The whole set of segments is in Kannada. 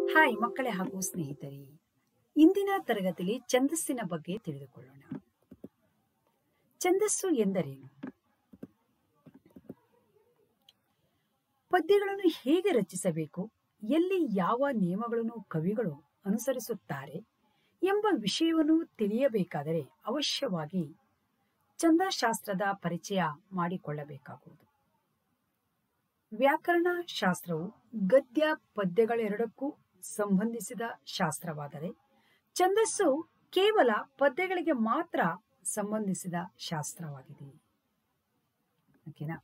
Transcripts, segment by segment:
ಹಾಯ್ ಮಕ್ಕಳೇ ಹಾಗೂ ಸ್ನೇಹಿತರೆ ಇಂದಿನ ತರಗತಿಯಲ್ಲಿ ಛಂದಸ್ಸಿನ ಬಗ್ಗೆ ತಿಳಿದುಕೊಳ್ಳೋಣ ಛಂದಸ್ಸು ಎಂದರೇನು ಪದ್ಯಗಳನ್ನು ಹೇಗೆ ರಚಿಸಬೇಕು ಎಲ್ಲಿ ಯಾವ ನಿಯಮಗಳನ್ನು ಕವಿಗಳು ಅನುಸರಿಸುತ್ತಾರೆ ಎಂಬ ವಿಷಯವನ್ನು ತಿಳಿಯಬೇಕಾದರೆ ಅವಶ್ಯವಾಗಿ ಛಂದಶಾಸ್ತ್ರದ ಪರಿಚಯ ಮಾಡಿಕೊಳ್ಳಬೇಕಾಗುವುದು ವ್ಯಾಕರಣ ಶಾಸ್ತ್ರವು ಗದ್ಯ ಪದ್ಯಗಳೆರಡಕ್ಕೂ ಸಂಬಂಧಿಸಿದ ಶಾಸ್ತ್ರವಾದರೆ ಛಂದಸ್ಸು ಕೇವಲ ಪದ್ಯಗಳಿಗೆ ಮಾತ್ರ ಸಂಬಂಧಿಸಿದ ಶಾಸ್ತ್ರವಾಗಿದೆ ಓಕೆನಾ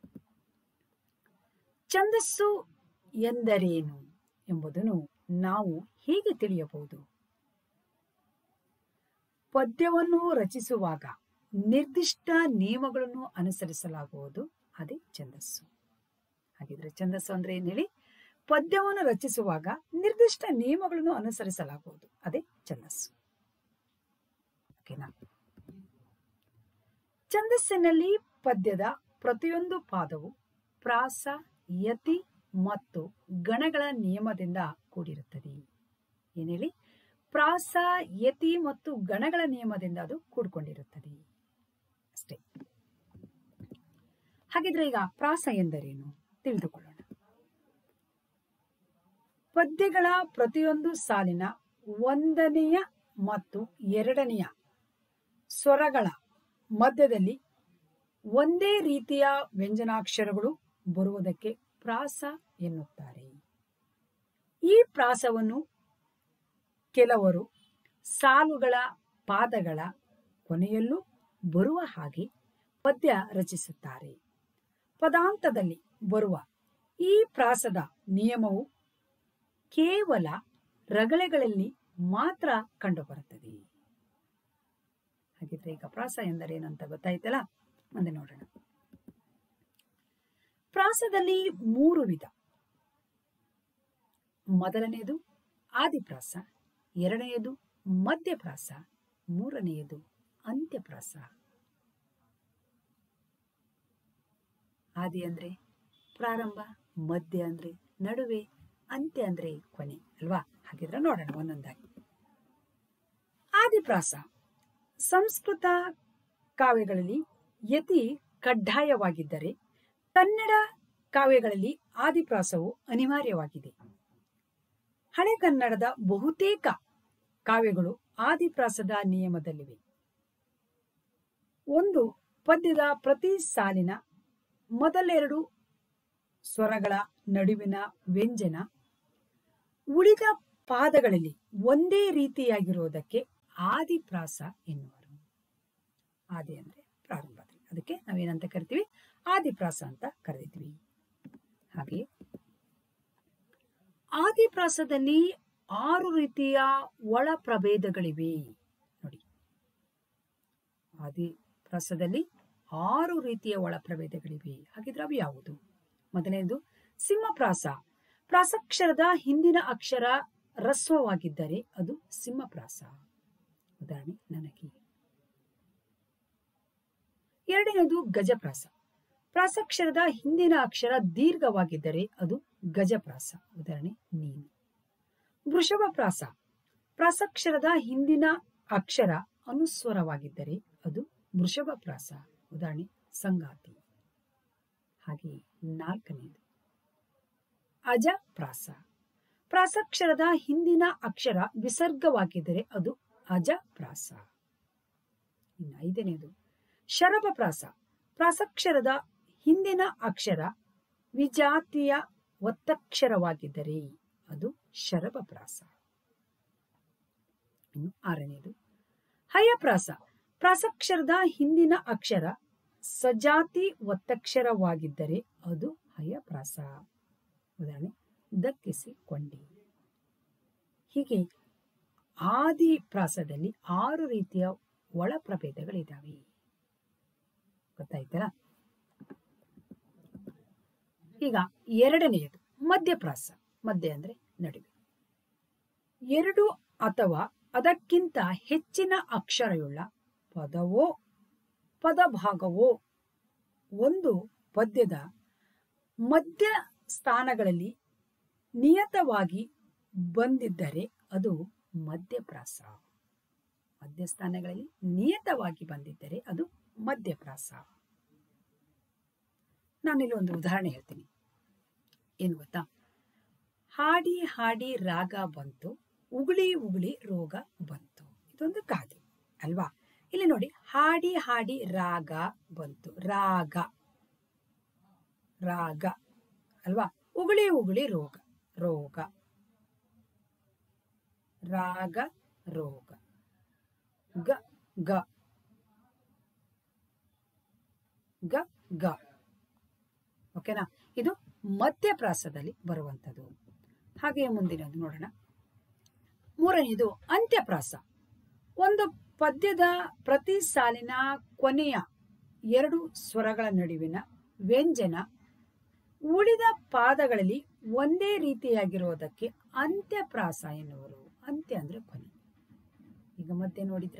ಛಂದಸ್ಸು ಎಂದರೇನು ಎಂಬುದನ್ನು ನಾವು ಹೇಗೆ ತಿಳಿಯಬಹುದು ಪದ್ಯವನ್ನು ರಚಿಸುವಾಗ ನಿರ್ದಿಷ್ಟ ನಿಯಮಗಳನ್ನು ಅನುಸರಿಸಲಾಗುವುದು ಅದೇ ಛಂದಸ್ಸು ಹಾಗಿದ್ರೆ ಛಂದಸ್ಸು ಅಂದ್ರೆ ಏನ್ ಹೇಳಿ ಪದ್ಯವನ್ನು ರಚಿಸುವಾಗ ನಿರ್ದಿಷ್ಟ ನಿಯಮಗಳನ್ನು ಅನುಸರಿಸಲಾಗುವುದು ಅದೇ ಛಂದಸ್ಸು ಓಕೆನಾ ಛಂದಸ್ಸಿನಲ್ಲಿ ಪದ್ಯದ ಪ್ರತಿಯೊಂದು ಪಾದವು ಪ್ರಾಸ ಯತಿ ಮತ್ತು ಗಣಗಳ ನಿಯಮದಿಂದ ಕೂಡಿರುತ್ತದೆ ಏನ್ ಹೇಳಿ ಪ್ರಾಸ ಯತಿ ಮತ್ತು ಗಣಗಳ ನಿಯಮದಿಂದ ಅದು ಕೂಡ್ಕೊಂಡಿರುತ್ತದೆ ಅಷ್ಟೇ ಹಾಗಿದ್ರೆ ಈಗ ಪ್ರಾಸ ಎಂದರೇನು ತಿಳಿದುಕೊಳ್ಳೋಣ ಪದ್ಯಗಳ ಪ್ರತಿಯೊಂದು ಸಾಲಿನ ಒಂದನೆಯ ಮತ್ತು ಎರಡನೆಯ ಸ್ವರಗಳ ಮಧ್ಯದಲ್ಲಿ ಒಂದೇ ರೀತಿಯ ವ್ಯಂಜನಾಕ್ಷರಗಳು ಬರುವುದಕ್ಕೆ ಪ್ರಾಸ ಎನ್ನುತ್ತಾರೆ ಈ ಪ್ರಾಸವನ್ನು ಕೆಲವರು ಸಾಲುಗಳ ಪಾದಗಳ ಕೊನೆಯಲ್ಲೂ ಬರುವ ಹಾಗೆ ಪದ್ಯ ರಚಿಸುತ್ತಾರೆ ಪದಾಂತದಲ್ಲಿ ಬರುವ ಈ ಪ್ರಾಸದ ನಿಯಮವು ಕೇವಲ ರಗಳೆಗಳಲ್ಲಿ ಮಾತ್ರ ಕಂಡುಬರುತ್ತದೆ ಹಾಗಿದ್ರೆ ಈಗ ಪ್ರಾಸ ಎಂದರೇನು ಅಂತ ಗೊತ್ತಾಯ್ತಲ್ಲ ಮುಂದೆ ನೋಡೋಣ ಪ್ರಾಸದಲ್ಲಿ ಮೂರು ವಿಧ ಮೊದಲನೆಯದು ಆದಿಪ್ರಾಸ ಎರಡನೆಯದು ಮಧ್ಯಪ್ರಾಸ ಮೂರನೆಯದು ಅಂತ್ಯಪ್ರಾಸ ಆದಿ ಅಂದ್ರೆ ಪ್ರಾರಂಭ ಮಧ್ಯ ಅಂದ್ರೆ ನಡುವೆ ಅಂತ್ಯ ಅಂದ್ರೆ ಕೊನೆ ಅಲ್ವಾ ಹಾಗಿದ್ರೆ ನೋಡೋಣ ಒಂದೊಂದಾಗಿ ಆದಿಪ್ರಾಸ ಸಂಸ್ಕೃತ ಕಾವ್ಯಗಳಲ್ಲಿ ಯತಿ ಕಡ್ಡಾಯವಾಗಿದ್ದರೆ ಕನ್ನಡ ಕಾವ್ಯಗಳಲ್ಲಿ ಆದಿಪ್ರಾಸವು ಅನಿವಾರ್ಯವಾಗಿದೆ ಹಳೆ ಕನ್ನಡದ ಬಹುತೇಕ ಕಾವ್ಯಗಳು ಆದಿಪ್ರಾಸದ ನಿಯಮದಲ್ಲಿವೆ ಒಂದು ಪದ್ಯದ ಪ್ರತಿ ಸಾಲಿನ ಮೊದಲೆರಡು ಸ್ವರಗಳ ನಡುವಿನ ವ್ಯಂಜನ ಉಳಿದ ಪಾದಗಳಲ್ಲಿ ಒಂದೇ ರೀತಿಯಾಗಿರುವುದಕ್ಕೆ ಆದಿಪ್ರಾಸ ಎನ್ನುವರು ಆದಿ ಅಂದ್ರೆ ಪ್ರಾರಂಭ ಅದಕ್ಕೆ ನಾವೇನಂತ ಕರಿತೀವಿ ಆದಿಪ್ರಾಸ ಅಂತ ಕರೆದಿದ್ವಿ ಹಾಗೆ ಆದಿಪ್ರಾಸದಲ್ಲಿ ಆರು ರೀತಿಯ ಒಳ ಪ್ರಭೇದಗಳಿವೆ ನೋಡಿ ಆದಿಪ್ರಾಸದಲ್ಲಿ ಆರು ರೀತಿಯ ಒಳ ಪ್ರಭೇದಗಳಿವೆ ಹಾಗಿದ್ರೆ ಅವು ಯಾವುದು ಮೊದಲನೇದು ಸಿಂಹಪ್ರಾಸ ಪ್ರಾಸಕ್ಷರದ ಹಿಂದಿನ ಅಕ್ಷರ ರಸ್ವವಾಗಿದ್ದರೆ ಅದು ಸಿಂಹಪ್ರಾಸ ಉದಾಹರಣೆ ನನಗೆ ಎರಡನೇದು ಗಜಪ್ರಾಸ ಪ್ರಾಸಕ್ಷರದ ಹಿಂದಿನ ಅಕ್ಷರ ದೀರ್ಘವಾಗಿದ್ದರೆ ಅದು ಗಜಪ್ರಾಸ ಉದಾಹರಣೆ ನೀನು ವೃಷಭ ಪ್ರಾಸ ಪ್ರಾಸಕ್ಷರದ ಹಿಂದಿನ ಅಕ್ಷರ ಅನುಸ್ವರವಾಗಿದ್ದರೆ ಅದು ವೃಷಭ ಪ್ರಾಸ ಉದಾಹರಣೆ ಸಂಗಾತಿ ಹಾಗೆ ನಾಲ್ಕನೇದು ಅಜ ಪ್ರಾಸ ಪ್ರಾಸಕ್ಷರದ ಹಿಂದಿನ ಅಕ್ಷರ ವಿಸರ್ಗವಾಗಿದ್ದರೆ ಅದು ಅಜ ಪ್ರಾಸ ಇನ್ನು ಐದನೇದು ಶರಭ ಪ್ರಾಸ ಪ್ರಾಸಕ್ಷರದ ಹಿಂದಿನ ಅಕ್ಷರ ವಿಜಾತಿಯ ಒತ್ತಕ್ಷರವಾಗಿದ್ದರೆ ಅದು ಶರಭ ಪ್ರಾಸ ಇನ್ನು ಆರನೇದು ಹಯಪ್ರಾಸ ಪ್ರಾಸಕ್ಷರದ ಹಿಂದಿನ ಅಕ್ಷರ ಸಜಾತಿ ಒತ್ತಕ್ಷರವಾಗಿದ್ದರೆ ಅದು ಹಯಪ್ರಾಸ ಉದಾಹರಣೆ ದಕ್ಕಿಸಿಕೊಂಡಿ ಹೀಗೆ ಆದಿ ಪ್ರಾಸದಲ್ಲಿ ಆರು ರೀತಿಯ ಒಳ ಪ್ರಭೇದಗಳಿದ್ದಾವೆ ಗೊತ್ತಾಯ್ತಲ್ಲ ಈಗ ಎರಡನೆಯದು ಮಧ್ಯಪ್ರಾಸ ಮಧ್ಯ ಅಂದ್ರೆ ನಡುವೆ ಎರಡು ಅಥವಾ ಅದಕ್ಕಿಂತ ಹೆಚ್ಚಿನ ಅಕ್ಷರಯುಳ್ಳ ಪದವೋ ಪದಭಾಗವೋ ಒಂದು ಪದ್ಯದ ಮಧ್ಯ ಸ್ಥಾನಗಳಲ್ಲಿ ನಿಯತವಾಗಿ ಬಂದಿದ್ದರೆ ಅದು ಮಧ್ಯಪ್ರಾಸ ಮಧ್ಯಸ್ಥಾನಗಳಲ್ಲಿ ನಿಯತವಾಗಿ ಬಂದಿದ್ದರೆ ಅದು ಮಧ್ಯಪ್ರಾಸ ನಾನಿಲ್ಲಿ ಒಂದು ಉದಾಹರಣೆ ಹೇಳ್ತೀನಿ ಏನು ಗೊತ್ತಾ ಹಾಡಿ ಹಾಡಿ ರಾಗ ಬಂತು ಉಗುಳಿ ಉಗುಳಿ ರೋಗ ಬಂತು ಇದೊಂದು ಗಾದೆ ಅಲ್ವಾ ಇಲ್ಲಿ ನೋಡಿ ಹಾಡಿ ಹಾಡಿ ರಾಗ ಬಂತು ರಾಗ ರಾಗ ಅಲ್ವಾ ಉಗುಳಿ ಉಗುಳಿ ರೋಗ ರೋಗ ರಾಗ ರೋಗ ಗ ಗ ಗ ಗ ಓಕೆನಾ ಇದು ಮಧ್ಯಪ್ರಾಸದಲ್ಲಿ ಬರುವಂಥದ್ದು ಹಾಗೆ ಮುಂದಿನದು ನೋಡೋಣ ಮೂರನೆಯದು ಅಂತ್ಯಪ್ರಾಸ ಒಂದು ಪದ್ಯದ ಪ್ರತಿ ಸಾಲಿನ ಕೊನೆಯ ಎರಡು ಸ್ವರಗಳ ನಡುವಿನ ವ್ಯಂಜನ ಉಳಿದ ಪಾದಗಳಲ್ಲಿ ಒಂದೇ ರೀತಿಯಾಗಿರುವುದಕ್ಕೆ ಅಂತ್ಯಪ್ರಾಸ ಎನ್ನುವರು ಅಂತ್ಯ ಅಂದ್ರೆ ಕೊನೆ ಈಗ ಮಧ್ಯೆ ನೋಡಿದ್ರ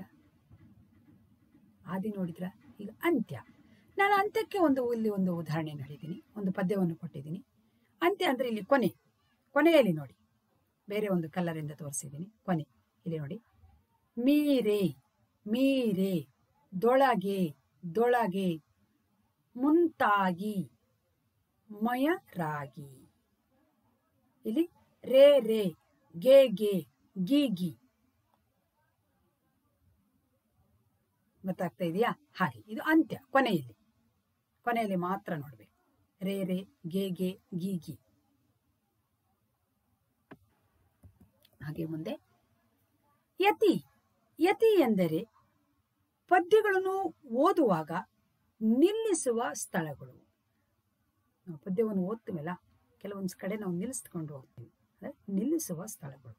ಆದಿ ನೋಡಿದ್ರ ಈಗ ಅಂತ್ಯ ನಾನು ಅಂತ್ಯಕ್ಕೆ ಒಂದು ಇಲ್ಲಿ ಒಂದು ಉದಾಹರಣೆಯನ್ನು ಹೇಳಿದ್ದೀನಿ ಒಂದು ಪದ್ಯವನ್ನು ಕೊಟ್ಟಿದ್ದೀನಿ ಅಂತ್ಯ ಅಂದ್ರೆ ಇಲ್ಲಿ ಕೊನೆ ಕೊನೆಯಲ್ಲಿ ನೋಡಿ ಬೇರೆ ಒಂದು ಕಲ್ಲರಿಂದ ತೋರಿಸಿದ್ದೀನಿ ಕೊನೆ ಇಲ್ಲಿ ನೋಡಿ ಮೀರೆ ಮೀರೆ ದೊಳಗೆ ದೊಳಗೆ ಮುಂತಾಗಿ ಮಯರಾಗಿ ಇಲ್ಲಿ ರೇ ರೇ ಗೆ ಗೆ ಗಿ ಗಿ ಗೊತ್ತಾಗ್ತಾ ಇದೆಯಾ ಹಾಗೆ ಇದು ಅಂತ್ಯ ಕೊನೆಯಲ್ಲಿ ಕೊನೆಯಲ್ಲಿ ಮಾತ್ರ ನೋಡ್ಬೇಕು ರೇ ರೇ ಗೆ ಗೆ ಗಿ ಗಿ ಹಾಗೆ ಮುಂದೆ ಯತಿ ಯತಿ ಎಂದರೆ ಪದ್ಯಗಳನ್ನು ಓದುವಾಗ ನಿಲ್ಲಿಸುವ ಸ್ಥಳಗಳು ನಾವು ಪದ್ಯವನ್ನು ಓದ್ತೀವಲ್ಲ ಕೆಲವೊಂದು ಕಡೆ ನಾವು ನಿಲ್ಲಿಸ್ಕೊಂಡು ಹೋಗ್ತೀವಿ ಅಂದ್ರೆ ನಿಲ್ಲಿಸುವ ಸ್ಥಳಗಳು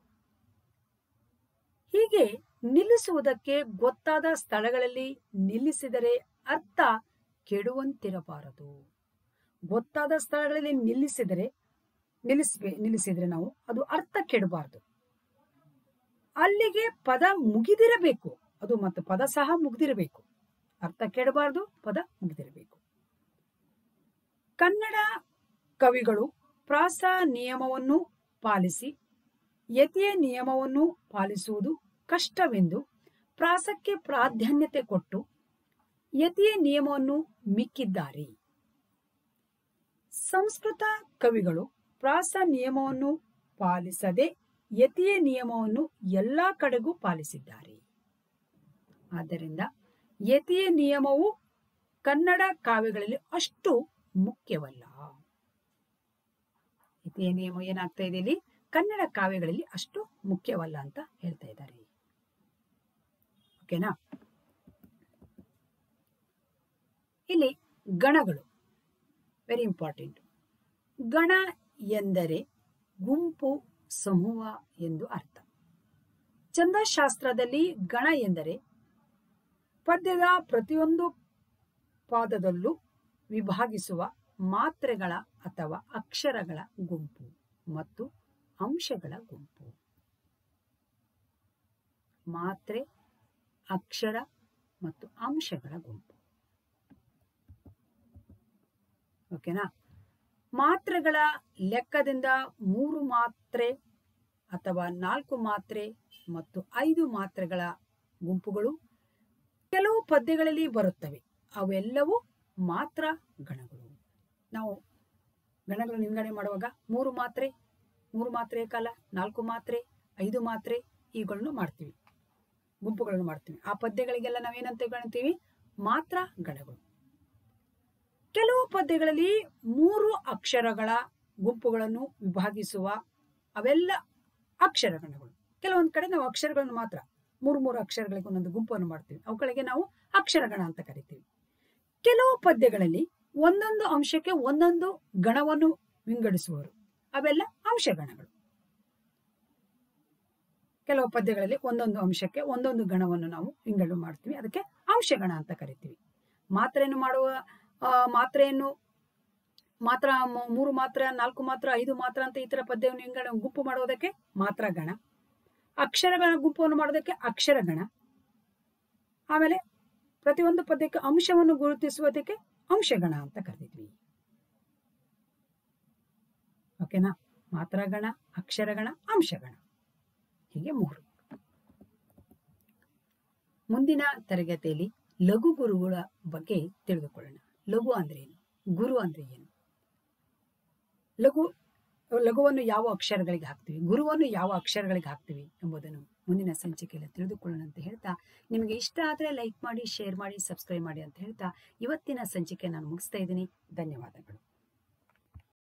ಹೀಗೆ ನಿಲ್ಲಿಸುವುದಕ್ಕೆ ಗೊತ್ತಾದ ಸ್ಥಳಗಳಲ್ಲಿ ನಿಲ್ಲಿಸಿದರೆ ಅರ್ಥ ಕೆಡುವಂತಿರಬಾರದು ಗೊತ್ತಾದ ಸ್ಥಳಗಳಲ್ಲಿ ನಿಲ್ಲಿಸಿದರೆ ನಿಲ್ಲಿಸ್ಬೇ ನಿಲ್ಲಿಸಿದ್ರೆ ನಾವು ಅದು ಅರ್ಥ ಕೆಡಬಾರದು ಅಲ್ಲಿಗೆ ಪದ ಮುಗಿದಿರಬೇಕು ಅದು ಮತ್ತು ಪದ ಸಹ ಮುಗ್ದಿರಬೇಕು ಅರ್ಥ ಕೆಡಬಾರದು ಪದ ಮುಗಿದಿರಬೇಕು ಕನ್ನಡ ಕವಿಗಳು ಪ್ರಾಸ ನಿಯಮವನ್ನು ಪಾಲಿಸಿ ಯತಿಯ ನಿಯಮವನ್ನು ಪಾಲಿಸುವುದು ಕಷ್ಟವೆಂದು ಪ್ರಾಸಕ್ಕೆ ಪ್ರಾಧಾನ್ಯತೆ ಕೊಟ್ಟು ಯತಿಯ ನಿಯಮವನ್ನು ಮಿಕ್ಕಿದ್ದಾರೆ ಸಂಸ್ಕೃತ ಕವಿಗಳು ಪ್ರಾಸ ನಿಯಮವನ್ನು ಪಾಲಿಸದೆ ಯತಿಯ ನಿಯಮವನ್ನು ಎಲ್ಲಾ ಕಡೆಗೂ ಪಾಲಿಸಿದ್ದಾರೆ ಆದ್ದರಿಂದ ಯತಿಯ ನಿಯಮವು ಕನ್ನಡ ಕಾವ್ಯಗಳಲ್ಲಿ ಅಷ್ಟು ಮುಖ್ಯವಲ್ಲ ಯತಿಯ ನಿಯಮ ಏನಾಗ್ತಾ ಇದೆ ಇಲ್ಲಿ ಕನ್ನಡ ಕಾವ್ಯಗಳಲ್ಲಿ ಅಷ್ಟು ಮುಖ್ಯವಲ್ಲ ಅಂತ ಹೇಳ್ತಾ ಇದ್ದಾರೆ ಓಕೆನಾ ಇಲ್ಲಿ ಗಣಗಳು ವೆರಿ ಇಂಪಾರ್ಟೆಂಟ್ ಗಣ ಎಂದರೆ ಗುಂಪು ಸಮೂಹ ಎಂದು ಅರ್ಥ ಛಂದಶಾಸ್ತ್ರದಲ್ಲಿ ಗಣ ಎಂದರೆ ಪದ್ಯದ ಪ್ರತಿಯೊಂದು ಪಾದದಲ್ಲೂ ವಿಭಾಗಿಸುವ ಮಾತ್ರೆಗಳ ಅಥವಾ ಅಕ್ಷರಗಳ ಗುಂಪು ಮತ್ತು ಅಂಶಗಳ ಗುಂಪು ಮಾತ್ರೆ ಅಕ್ಷರ ಮತ್ತು ಅಂಶಗಳ ಗುಂಪು ಓಕೆನಾ ಮಾತ್ರೆಗಳ ಲೆಕ್ಕದಿಂದ ಮೂರು ಮಾತ್ರೆ ಅಥವಾ ನಾಲ್ಕು ಮಾತ್ರೆ ಮತ್ತು ಐದು ಮಾತ್ರೆಗಳ ಗುಂಪುಗಳು ಕೆಲವು ಪದ್ಯಗಳಲ್ಲಿ ಬರುತ್ತವೆ ಅವೆಲ್ಲವೂ ಮಾತ್ರ ಗಣಗಳು ನಾವು ಗಣಗಳನ್ನು ವಿಂಗಡಣೆ ಮಾಡುವಾಗ ಮೂರು ಮಾತ್ರೆ ಮೂರು ಮಾತ್ರೆಯ ಕಾಲ ನಾಲ್ಕು ಮಾತ್ರೆ ಐದು ಮಾತ್ರೆ ಇವುಗಳನ್ನು ಮಾಡ್ತೀವಿ ಗುಂಪುಗಳನ್ನು ಮಾಡ್ತೀವಿ ಆ ಪದ್ಯಗಳಿಗೆಲ್ಲ ನಾವೇನಂತ ಕಾಣ್ತೀವಿ ಮಾತ್ರ ಗಣಗಳು ಕೆಲವು ಪದ್ಯಗಳಲ್ಲಿ ಮೂರು ಅಕ್ಷರಗಳ ಗುಂಪುಗಳನ್ನು ವಿಭಾಗಿಸುವ ಅವೆಲ್ಲ ಅಕ್ಷರಗಣಗಳು ಕೆಲವೊಂದು ಕಡೆ ನಾವು ಅಕ್ಷರಗಳನ್ನು ಮಾತ್ರ ಮೂರು ಮೂರು ಅಕ್ಷರಗಳಿಗೆ ಒಂದೊಂದು ಗುಂಪನ್ನು ಮಾಡ್ತೀವಿ ಅವುಗಳಿಗೆ ನಾವು ಅಕ್ಷರಗಣ ಅಂತ ಕರಿತೀವಿ ಕೆಲವು ಪದ್ಯಗಳಲ್ಲಿ ಒಂದೊಂದು ಅಂಶಕ್ಕೆ ಒಂದೊಂದು ಗಣವನ್ನು ವಿಂಗಡಿಸುವರು ಅವೆಲ್ಲ ಅಂಶಗಣಗಳು ಕೆಲವು ಪದ್ಯಗಳಲ್ಲಿ ಒಂದೊಂದು ಅಂಶಕ್ಕೆ ಒಂದೊಂದು ಗಣವನ್ನು ನಾವು ವಿಂಗಡಣೆ ಮಾಡ್ತೀವಿ ಅದಕ್ಕೆ ಅಂಶಗಣ ಅಂತ ಕರಿತೀವಿ ಮಾತ್ರೆಯನ್ನು ಮಾಡುವ ಆ, ಮಾತ್ರೆಯನ್ನು ಮಾತ್ರ ಮ- ಮೂರು ಮಾತ್ರ ನಾಲ್ಕು ಮಾತ್ರ ಐದು ಮಾತ್ರ ಅಂತ ಈ ತರ ಪದ್ಯವನ್ನು ವಿಂಗಡ ಗುಂಪು ಮಾಡೋದಕ್ಕೆ ಮಾತ್ರ ಗಣ ಅಕ್ಷರಗಳ ಗುಂಪನ್ನು ಮಾಡೋದಕ್ಕೆ ಅಕ್ಷರ ಗಣ ಆಮೇಲೆ ಪ್ರತಿಯೊಂದು ಪದ್ಯಕ್ಕೆ ಅಂಶವನ್ನು ಗುರುತಿಸುವುದಕ್ಕೆ ಅಂಶಗಣ ಅಂತ ಕರೆದಿದ್ವಿ ಓಕೆನಾ ಮಾತ್ರಾಗಣ ಅಕ್ಷರಗಣ ಅಂಶಗಣ ಹೀಗೆ ಮೂರು ಮುಂದಿನ ತರಗತಿಯಲ್ಲಿ ಲಘು ಗುರುಗಳ ಬಗ್ಗೆ ತಿಳಿದುಕೊಳ್ಳೋಣ ಲಘು ಅಂದ್ರೆ ಏನು ಗುರು ಅಂದ್ರೆ ಏನು ಲಘು ಲಘುವನ್ನು ಯಾವ ಅಕ್ಷರಗಳಿಗೆ ಹಾಕ್ತೀವಿ ಗುರುವನ್ನು ಯಾವ ಅಕ್ಷರಗಳಿಗೆ ಹಾಕ್ತೀವಿ ಎಂಬುದನ್ನು ಮುಂದಿನ ಸಂಚಿಕೆಯಲ್ಲಿ ತಿಳಿದುಕೊಳ್ಳೋಣ ಅಂತ ಹೇಳ್ತಾ ನಿಮಗೆ ಇಷ್ಟ ಆದರೆ ಲೈಕ್ ಮಾಡಿ ಶೇರ್ ಮಾಡಿ ಸಬ್ಸ್ಕ್ರೈಬ್ ಮಾಡಿ ಅಂತ ಹೇಳ್ತಾ ಇವತ್ತಿನ ಸಂಚಿಕೆ ನಾನು ಮುಗಿಸ್ತಾ ಇದ್ದೀನಿ ಧನ್ಯವಾದಗಳು